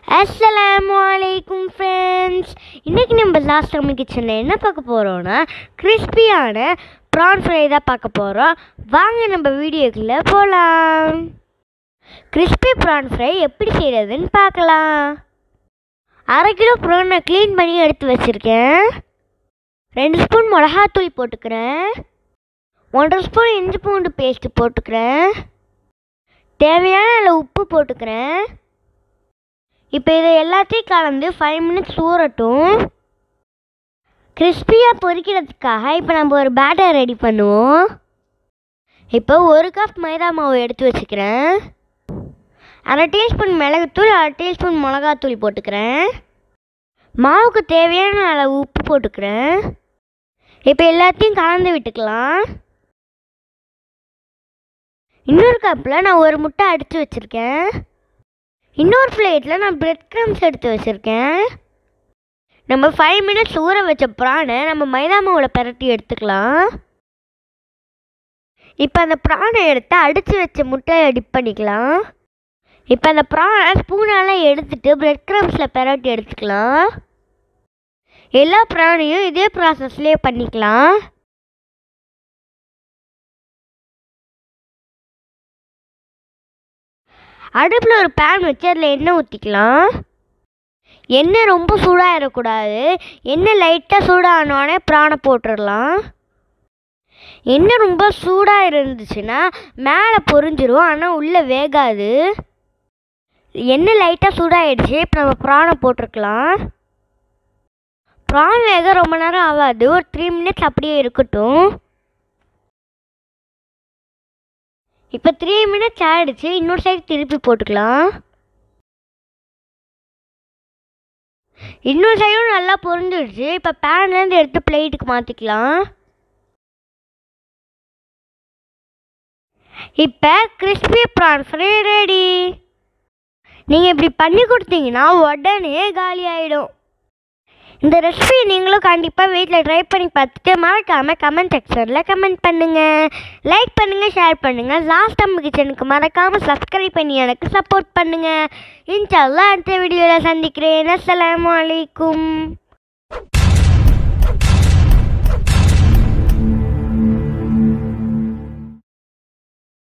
அஸ்ஸலாமு அலைக்கும் ஃப்ரெண்ட்ஸ் இன்றைக்கி நம்ம லாஸ்ட் நம்ம கிச்சனில் என்ன பார்க்க போகிறோன்னா கிறிஸ்பியான ப்ரான் ஃப்ரை தான் பார்க்க போகிறோம் வாங்க நம்ம வீடியோக்குள்ளே போகலாம் கிறிஸ்பி ப்ரான் ஃப்ரை எப்படி செய்கிறதுன்னு பார்க்கலாம் அரை கிலோ ப்ரானை க்ளீன் பண்ணி எடுத்து வச்சுருக்கேன் ரெண்டு ஸ்பூன் மிளகாத்தூள் போட்டுக்கிறேன் ஒன்றரை ஸ்பூன் இஞ்சி பூண்டு பேஸ்ட்டு போட்டுக்கிறேன் தேவையான அளவு உப்பு போட்டுக்கிறேன் இப்போ இதை எல்லாத்தையும் கலந்து ஃபைவ் மினிட்ஸ் ஊறட்டும் கிறிஸ்பியாக பொரிக்கிறதுக்காக இப்போ நம்ம ஒரு பேட்டர் ரெடி பண்ணுவோம் இப்போ ஒரு கப் மைதா மாவு எடுத்து வச்சுக்கிறேன் அரை டீஸ்பூன் மிளகுத்தூள் அரை டீஸ்பூன் மிளகாத்தூள் போட்டுக்கிறேன் மாவுக்கு தேவையான அளவு உப்பு போட்டுக்கிறேன் இப்போ எல்லாத்தையும் கலந்து விட்டுக்கலாம் இன்னொரு கப்பில் நான் ஒரு முட்டை அடித்து வச்சுருக்கேன் இன்னொரு பிளேட்டில் நான் பிரெட் க்ரம்ஸ் எடுத்து வச்சுருக்கேன் நம்ம ஃபைவ் மினிட்ஸ் ஊற வச்ச ப்ரானை நம்ம மைதா மாவில் பரட்டி எடுத்துக்கலாம் இப்போ அந்த ப்ரானை எடுத்து அடித்து வச்ச முட்டையை டிப் பண்ணிக்கலாம் இப்போ அந்த ப்ரானை ஸ்பூனால் எடுத்துட்டு பிரெட் க்ரம்ஸில் பரட்டி எடுத்துக்கலாம் எல்லா ப்ரானையும் இதே ப்ராசஸ்லேயே பண்ணிக்கலாம் அடுப்பில் ஒரு பேன் வச்சு அதில் எண்ணெய் ஊற்றிக்கலாம் எண்ணெய் ரொம்ப சூடாகிடக்கூடாது எண்ணெய் லைட்டாக சூடானோடனே ப்ரானை போட்டுடலாம் எண்ணெய் ரொம்ப சூடாக இருந்துச்சுன்னா மேலே பொரிஞ்சிரும் ஆனால் உள்ளே வேகாது எண்ணெய் லைட்டாக சூடாகிடுச்சு இப்போ நம்ம ப்ரானை போட்டிருக்கலாம் ப்ரான் வேக ரொம்ப நேரம் ஆகாது ஒரு த்ரீ மினிட்ஸ் அப்படியே இருக்கட்டும் இப்போ த்ரீ மினிட்ஸ் ஆகிடுச்சு இன்னொரு சைடு திருப்பி போட்டுக்கலாம் இன்னொரு சைடும் நல்லா பொரிஞ்சிடுச்சு இப்போ பேன்லேருந்து எடுத்து பிளேட்டுக்கு மாற்றிக்கலாம் இப்போ கிறிஸ்பி ப்ரான் ஃப்ரை ரெடி நீங்கள் இப்படி பண்ணி கொடுத்தீங்கன்னா உடனே காலி ஆகிடும் இந்த ரெசிபி நீங்களும் கண்டிப்பாக வீட்டில் ட்ரை பண்ணி பார்த்துட்டு மறக்காமல் கமெண்ட் செக்ஷனில் கமெண்ட் பண்ணுங்கள் லைக் பண்ணுங்கள் ஷேர் பண்ணுங்கள் லாஸ்ட் நம்ம கிச்சனுக்கு மறக்காமல் சப்ஸ்கிரைப் பண்ணி எனக்கு சப்போர்ட் பண்ணுங்கள் இன்ஷால்லா அடுத்த வீடியோவில் சந்திக்கிறேன் அஸ்ஸலாமு அலைக்கும்